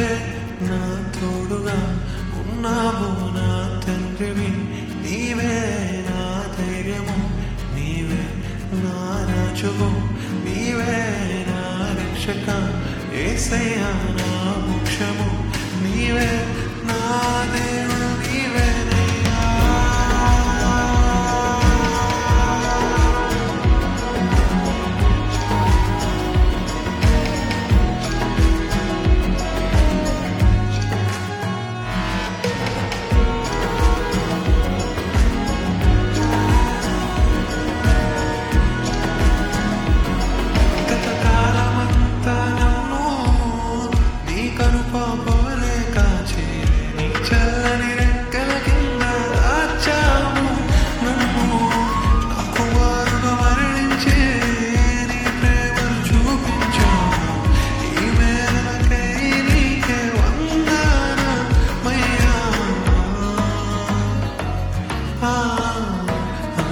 నా తోడుగా ఉన్నావు నా తండ్రివి నీవే నా ధైర్యము నీవే నా రాజువు నీవే నా రక్షక ఏసయ్యా నా మోక్షము నీవే నా దేవుడు నీవేనయ్యా గతకాలమంతా నన్ను నీ కనుపాపలే కాచి నీ చల్లని రెక్కల కింద దాచావు నన్ను నాకు వారుగా మరణించి నీ ప్రేమను చూపించావు ఈ మేరకై నీకే వందనమయ్యా ఆ, ఆ, ఆ.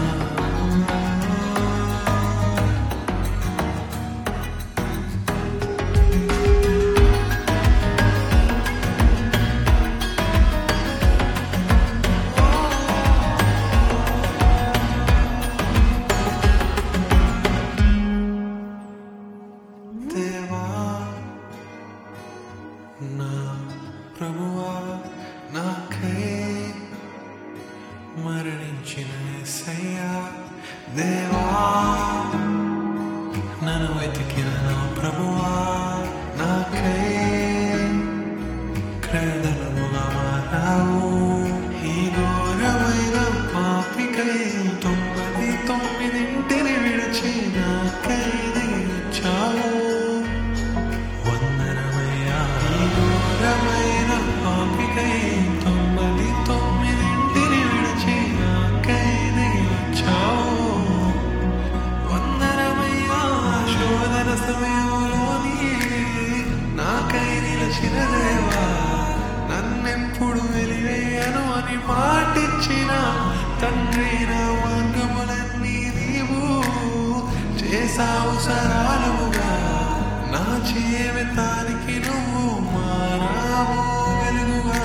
దేవా నా ప్రభువా నాకై మరణించిన యేసయ్యా దేవా నన్ను వెతికిన నా ప్రభువా నాకై క్రయధనముగా మారావు ఈ ఘోరమైన పాపికై తొమ్మిది తొమ్మిదింటిని విడిచి నాకై దిగిచ్చావు వందనమయ్యా ఈ ఘోరమైన పాపికై తొమ్మిది తొమ్మిదింటిని విడిచి నాకై దిగిచ్చావు వందనమయ్యా శోధన సమయంలోని నాకై నిలిచిన దేవా నన్నెప్పుడు వెలివేయను అని మాటిచ్చిన తండ్రి నా మార్గములన్నీ నీవు చేసావు సరాలుగా నా జీవితానికి నువ్వు మారావు వెలుగుగా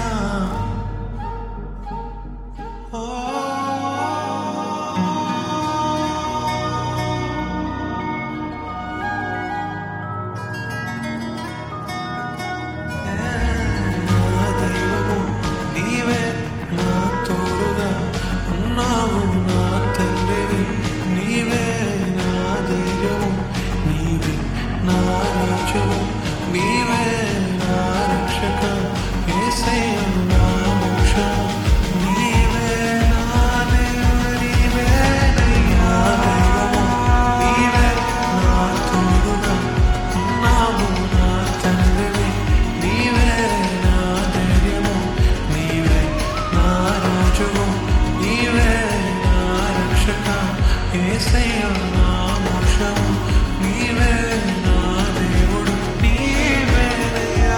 నా దైవము నీవే నా తోడుగా ఉన్నావు నా తండ్రివి నీవే నా ధైర్యము నీవే నా రాజువు నీవే నా రక్షక యేసయ్య నా మోక్షము నీవే నా దేవుడు నీవే నా దైవము నీవే నా తోడుగా ఉన్నావు నా తండ్రివి నీవే నా ధైర్యము నీవే నా రాజువు నీవే నా రక్షక యేసయ్య నా మోక్షము నీవే నా దేవుడు నీవేనయ్యా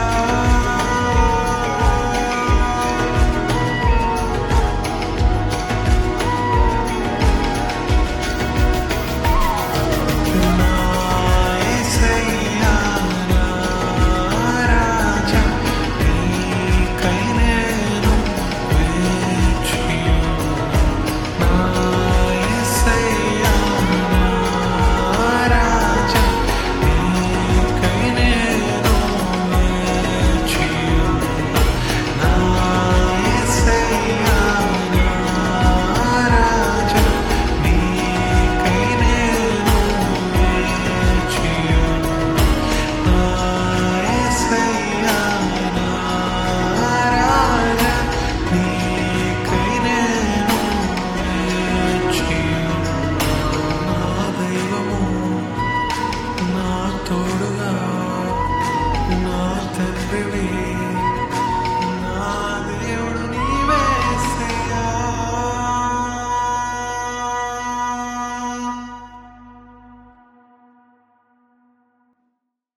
నా యేసయ్యా నా రాజా నీకై నేను వేచియున్నా నా యేసయ్యా నా రాజా నీకై నేను వేచియున్నా నా యేసయ్యా నా రాజా నీకై నేను నా తోడుగా నా తండ్రివి